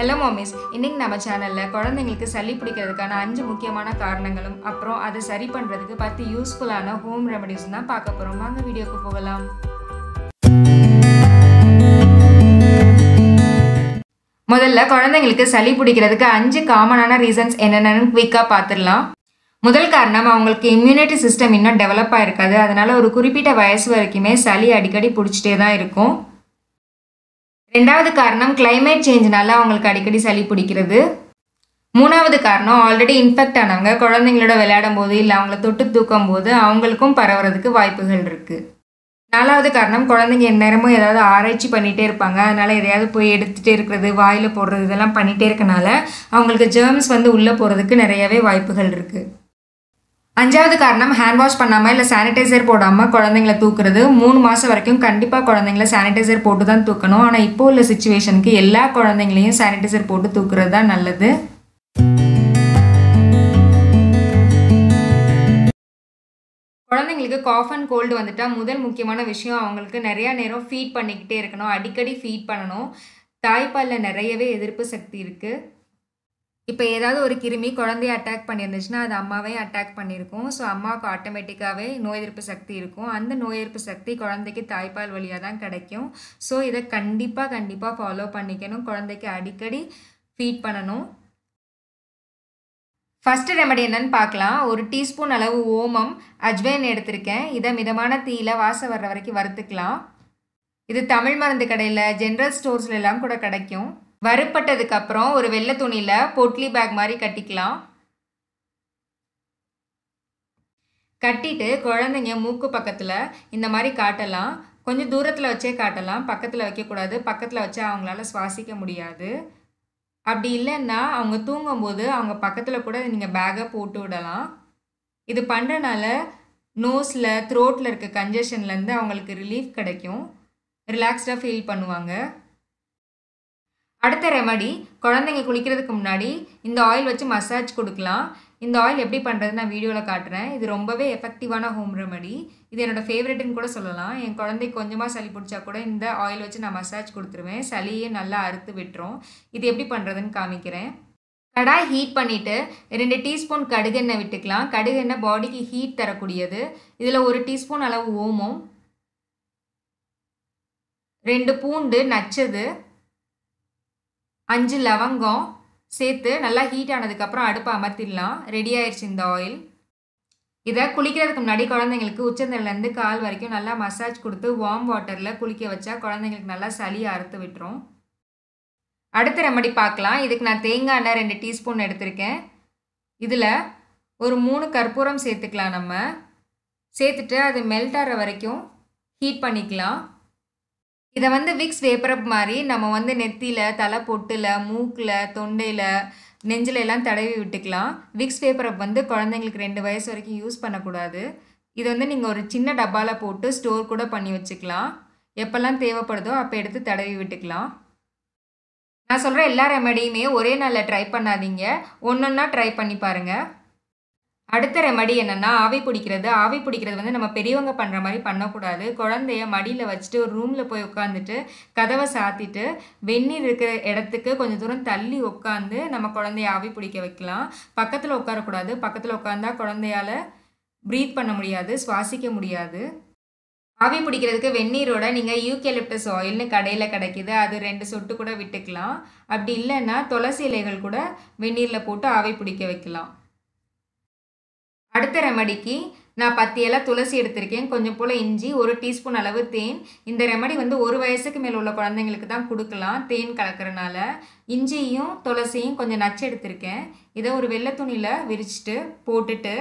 hello மாமிஸ் இன்னைக்கு நம்ம சேனலில் குழந்தைங்களுக்கு சளி பிடிக்கிறதுக்கான அஞ்சு முக்கியமான காரணங்களும் அப்புறம் அதை சரி பண்ணுறதுக்கு பத்து யூஸ்ஃபுல்லான ஹோம் ரெமடிஸ் தான் பார்க்க போகிறோம் வாங்க வீடியோக்கு போகலாம் முதல்ல குழந்தைங்களுக்கு சளி பிடிக்கிறதுக்கு அஞ்சு காமனான ரீசன்ஸ் என்னென்னு குவிக்காக பார்த்துடலாம் முதல் காரணம் அவங்களுக்கு இம்யூனிட்டி சிஸ்டம் இன்னும் டெவலப் ஆகிருக்காது அதனால ஒரு குறிப்பிட்ட வயசு வரைக்குமே சளி அடிக்கடி பிடிச்சிட்டே தான் இருக்கும் ரெண்டாவது காரணம் climate சேஞ்ச்னால அவங்களுக்கு அடிக்கடி சளி பிடிக்கிறது மூணாவது காரணம் ஆல்ரெடி இன்ஃபெக்ட் ஆனவங்க குழந்தைங்களோட விளையாடும் போது இல்லை அவங்கள தொட்டு தூக்கும் போது அவங்களுக்கும் பரவுறதுக்கு வாய்ப்புகள் இருக்குது நாலாவது காரணம் குழந்தைங்க எந்நேரமும் ஏதாவது ஆராய்ச்சி பண்ணிகிட்டே இருப்பாங்க அதனால் எதையாவது போய் எடுத்துகிட்டே இருக்கிறது வாயில் போடுறது இதெல்லாம் பண்ணிகிட்டே இருக்கனால அவங்களுக்கு ஜெர்ம்ஸ் வந்து உள்ளே போகிறதுக்கு நிறையவே வாய்ப்புகள் இருக்குது அஞ்சாவது காரணம் ஹேண்ட் வாஷ் பண்ணாமல் இல்லை சானிடைசர் போடாமல் குழந்தைங்கள தூக்குறது மூணு மாதம் வரைக்கும் கண்டிப்பாக குழந்தைங்கள சானிடைசர் போட்டு தான் தூக்கணும் ஆனால் இப்போ உள்ள சுச்சுவேஷனுக்கு எல்லா குழந்தைங்களையும் சானிடைசர் போட்டு தூக்குறது தான் நல்லது குழந்தைங்களுக்கு காஃப் அண்ட் கோல்டு வந்துட்டா முதல் முக்கியமான விஷயம் அவங்களுக்கு நிறையா நேரம் ஃபீட் பண்ணிக்கிட்டே இருக்கணும் அடிக்கடி ஃபீட் பண்ணணும் தாய்ப்பாலில் நிறையவே எதிர்ப்பு சக்தி இருக்குது இப்போ ஏதாவது ஒரு கிருமி குழந்தைய அட்டாக் பண்ணியிருந்துச்சுன்னா அது அம்மாவையும் அட்டாக் பண்ணியிருக்கும் ஸோ அம்மாவுக்கு ஆட்டோமேட்டிக்காகவே நோய் எதிர்ப்பு சக்தி இருக்கும் அந்த நோய் எதிர்ப்பு சக்தி குழந்தைக்கு தாய்ப்பால் வழியாக தான் கிடைக்கும் ஸோ இதை கண்டிப்பாக கண்டிப்பாக ஃபாலோ பண்ணிக்கணும் குழந்தைக்கு அடிக்கடி ஃபீட் பண்ணணும் ஃபஸ்ட்டு ரெமடி என்னன்னு பார்க்கலாம் ஒரு டீஸ்பூன் அளவு ஓமம் அஜ்வைன் எடுத்திருக்கேன் இதை மிதமான தீயில வாசம் வர்ற வரைக்கும் வறுத்துக்கலாம் இது தமிழ் மருந்து கடையில் ஜென்ரல் ஸ்டோர்ஸ்ல எல்லாம் கூட கிடைக்கும் வறுப்பட்டதுக்கு அப்புறம் ஒரு வெள்ளை துணியில் பொட்லி பேக் மாதிரி கட்டிக்கலாம் கட்டிட்டு குழந்தைங்க மூக்கு பக்கத்தில் இந்த மாதிரி காட்டலாம் கொஞ்சம் தூரத்தில் வச்சே காட்டலாம் பக்கத்தில் வைக்கக்கூடாது பக்கத்தில் வச்சா அவங்களால சுவாசிக்க முடியாது அப்படி இல்லைன்னா அவங்க தூங்கும்போது அவங்க பக்கத்தில் கூட நீங்கள் பேக்கை போட்டு விடலாம் இது பண்ணுறனால நோஸில் த்ரோட்டில் இருக்க கன்ஜஷன்லேருந்து அவங்களுக்கு ரிலீஃப் கிடைக்கும் ரிலாக்ஸ்டாக ஃபீல் பண்ணுவாங்க அடுத்த ரெமடி குழந்தைங்க குளிக்கிறதுக்கு முன்னாடி இந்த ஆயில் வச்சு மசாஜ் கொடுக்கலாம் இந்த ஆயில் எப்படி பண்ணுறது நான் வீடியோவில் காட்டுறேன் இது ரொம்பவே எஃபெக்டிவான ஹோம் ரெமடி இது என்னோடய ஃபேவரெட்டுன்னு கூட சொல்லலாம் என் குழந்தைக்கு கொஞ்சமாக சளி பிடிச்சா கூட இந்த ஆயில் வச்சு நான் மசாஜ் கொடுத்துருவேன் சளியே நல்லா அறுத்து விட்டுரும் இது எப்படி பண்ணுறதுன்னு காமிக்கிறேன் கடாய் ஹீட் பண்ணிவிட்டு ரெண்டு டீஸ்பூன் கடுகெண்ணெய் விட்டுக்கலாம் கடுகெண்ணெய் பாடிக்கு ஹீட் தரக்கூடியது இதில் ஒரு டீஸ்பூன் அளவு ஓமம் ரெண்டு பூண்டு நச்சது அஞ்சு லவங்கம் சேர்த்து நல்லா ஹீட் ஆனதுக்கப்புறம் அடுப்பை அமர்த்திடலாம் ரெடி ஆயிடுச்சு இந்த ஆயில் இதை குளிக்கிறதுக்கு முன்னாடி குழந்தைங்களுக்கு உச்சந்தலேருந்து கால் வரைக்கும் நல்லா மசாஜ் கொடுத்து வார்ம் வாட்டரில் குளிக்க வச்சா குழந்தைங்களுக்கு நல்லா சளி அறுத்து விட்டுரும் அடுத்த ரெமடி பார்க்கலாம் இதுக்கு நான் தேங்காய் எண்ணெய் ரெண்டு டீஸ்பூன் எடுத்திருக்கேன் இதில் ஒரு மூணு கற்பூரம் சேர்த்துக்கலாம் நம்ம சேர்த்துட்டு அது மெல்ட் ஆகிற வரைக்கும் ஹீட் பண்ணிக்கலாம் இதை வந்து விக்ஸ் வேப்பரப் மாதிரி நம்ம வந்து நெத்தியில் தலை பொட்டில் மூக்கில் தொண்டையில் நெஞ்சில் எல்லாம் தடவி விட்டுக்கலாம் விக்ஸ் வேப்பரப் வந்து குழந்தைங்களுக்கு ரெண்டு வயசு வரைக்கும் யூஸ் பண்ணக்கூடாது இது வந்து நீங்கள் ஒரு சின்ன டப்பாவில் போட்டு ஸ்டோர் கூட பண்ணி வச்சுக்கலாம் எப்போல்லாம் தேவைப்படுதோ அப்போ எடுத்து தடவி விட்டுக்கலாம் நான் சொல்கிற எல்லா ரெமடியுமே ஒரே நாளில் ட்ரை பண்ணாதீங்க ஒன்று ஒன்றா ட்ரை பண்ணி பாருங்கள் அடுத்த ரெமடி என்னென்னா ஆவி பிடிக்கிறது ஆவி பிடிக்கிறது வந்து நம்ம பெரியவங்க பண்ணுற மாதிரி பண்ணக்கூடாது குழந்தைய மடியில் வச்சுட்டு ஒரு ரூமில் போய் உட்காந்துட்டு கதவை சாத்திட்டு வெந்நீர் இருக்கிற இடத்துக்கு கொஞ்சம் தூரம் தள்ளி உட்காந்து நம்ம குழந்தைய ஆவி பிடிக்க வைக்கலாம் பக்கத்தில் உட்காரக்கூடாது பக்கத்தில் உட்காந்தா குழந்தையால் ப்ரீத் பண்ண முடியாது சுவாசிக்க முடியாது ஆவி பிடிக்கிறதுக்கு வெந்நீரோட நீங்கள் யூகேலிப்டஸ் ஆயில்னு கடையில் கிடைக்கிது அது ரெண்டு சொட்டு கூட விட்டுக்கலாம் அப்படி இல்லைன்னா துளசி இலைகள் கூட வெந்நீரில் போட்டு ஆவி பிடிக்க வைக்கலாம் அடுத்த ரெமடிக்கு நான் பத்து இலை துளசி எடுத்திருக்கேன் கொஞ்சம் போல் இஞ்சி ஒரு டீஸ்பூன் அளவு தேன் இந்த ரெமடி வந்து ஒரு வயசுக்கு மேலே உள்ள குழந்தைங்களுக்கு தான் கொடுக்கலாம் தேன் கலக்கிறனால இஞ்சியும் துளசியும் கொஞ்சம் நச்சு எடுத்திருக்கேன் இதை ஒரு வெள்ளை துணியில் விரிச்சிட்டு போட்டுட்டு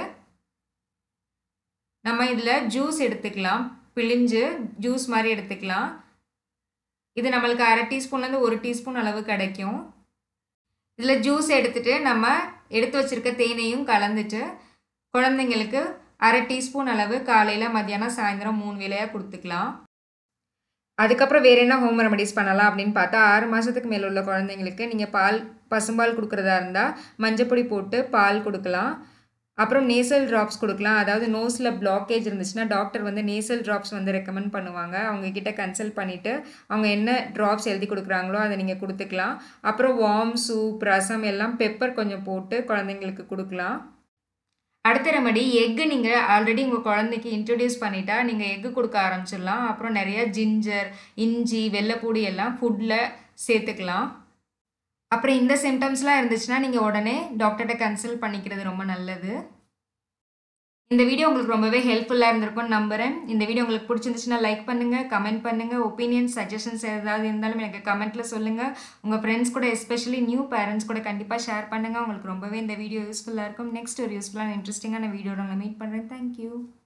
நம்ம இதில் ஜூஸ் எடுத்துக்கலாம் பிழிஞ்சு ஜூஸ் மாதிரி எடுத்துக்கலாம் இது நம்மளுக்கு அரை டீஸ்பூன்லேருந்து ஒரு டீஸ்பூன் அளவு கிடைக்கும் இதில் ஜூஸ் எடுத்துகிட்டு நம்ம எடுத்து வச்சுருக்க தேனையும் கலந்துட்டு குழந்தைங்களுக்கு அரை டீஸ்பூன் அளவு காலையில் மத்தியானம் சாயந்தரம் மூணு வேலையாக கொடுத்துக்கலாம் அதுக்கப்புறம் வேறு என்ன ஹோம் ரெமடிஸ் பண்ணலாம் அப்படின்னு பார்த்தா ஆறு மாதத்துக்கு மேலே உள்ள குழந்தைங்களுக்கு நீங்கள் பால் பசும்பால் கொடுக்குறதா இருந்தால் மஞ்சப்பொடி போட்டு பால் கொடுக்கலாம் அப்புறம் நேசல் ட்ராப்ஸ் கொடுக்கலாம் அதாவது நோஸில் பிளாக்கேஜ் இருந்துச்சுன்னா டாக்டர் வந்து நேசல் ட்ராப்ஸ் வந்து ரெக்கமெண்ட் பண்ணுவாங்க அவங்க கிட்ட கன்சல்ட் பண்ணிவிட்டு அவங்க என்ன ட்ராப்ஸ் எழுதி கொடுக்குறாங்களோ அதை நீங்கள் கொடுத்துக்கலாம் அப்புறம் வார்ம் சூப் ரசம் எல்லாம் பெப்பர் கொஞ்சம் போட்டு குழந்தைங்களுக்கு கொடுக்கலாம் அடுத்த ரெமடி எக்கு நீங்கள் ஆல்ரெடி உங்கள் குழந்தைக்கு இன்ட்ரடியூஸ் பண்ணிட்டா நீங்கள் எக்கு கொடுக்க ஆரம்பிச்சிடலாம் அப்புறம் நிறைய ஜிஞ்சர் இஞ்சி வெள்ளைப்பூடி எல்லாம் ஃபுட்டில் சேர்த்துக்கலாம் அப்புறம் இந்த சிம்டம்ஸ்லாம் இருந்துச்சுன்னா நீங்கள் உடனே டாக்டர்கிட்ட கன்சல்ட் பண்ணிக்கிறது ரொம்ப நல்லது இந்த வீடியோ உங்களுக்கு ரொம்பவே ஹெல்ப்ஃபுல்லாக இருந்திருக்கும்னு நம்புகிறேன் இந்த வீடியோ உங்களுக்கு பிடிச்சிருந்துச்சுன்னா லைக் பண்ணுங்கள் கமெண்ட் பண்ணுங்கள் ஒப்பீனியன்ஸ் சஜஷன்ஸ் ஏதாவது இருந்தாலும் எனக்கு கமெண்ட்டில் சொல்லுங்கள் உங்கள் ஃப்ரெண்ட்ஸ் கூட எஸ்பெஷலி நியூ பேரண்ட்ஸ் கூட கண்டிப்பாக ஷேர் பண்ணுங்கள் உங்களுக்கு ரொம்பவே இந்த வீடியோ யூஸ்ஃபுல்லாக இருக்கும் நெக்ஸ்ட் ஒரு யூஸ்ஃபுல்லான இன்ட்ரெஸ்டிங்கான வீடியோட உங்களை மீட் பண்ணுறேன் தேங்க்யூ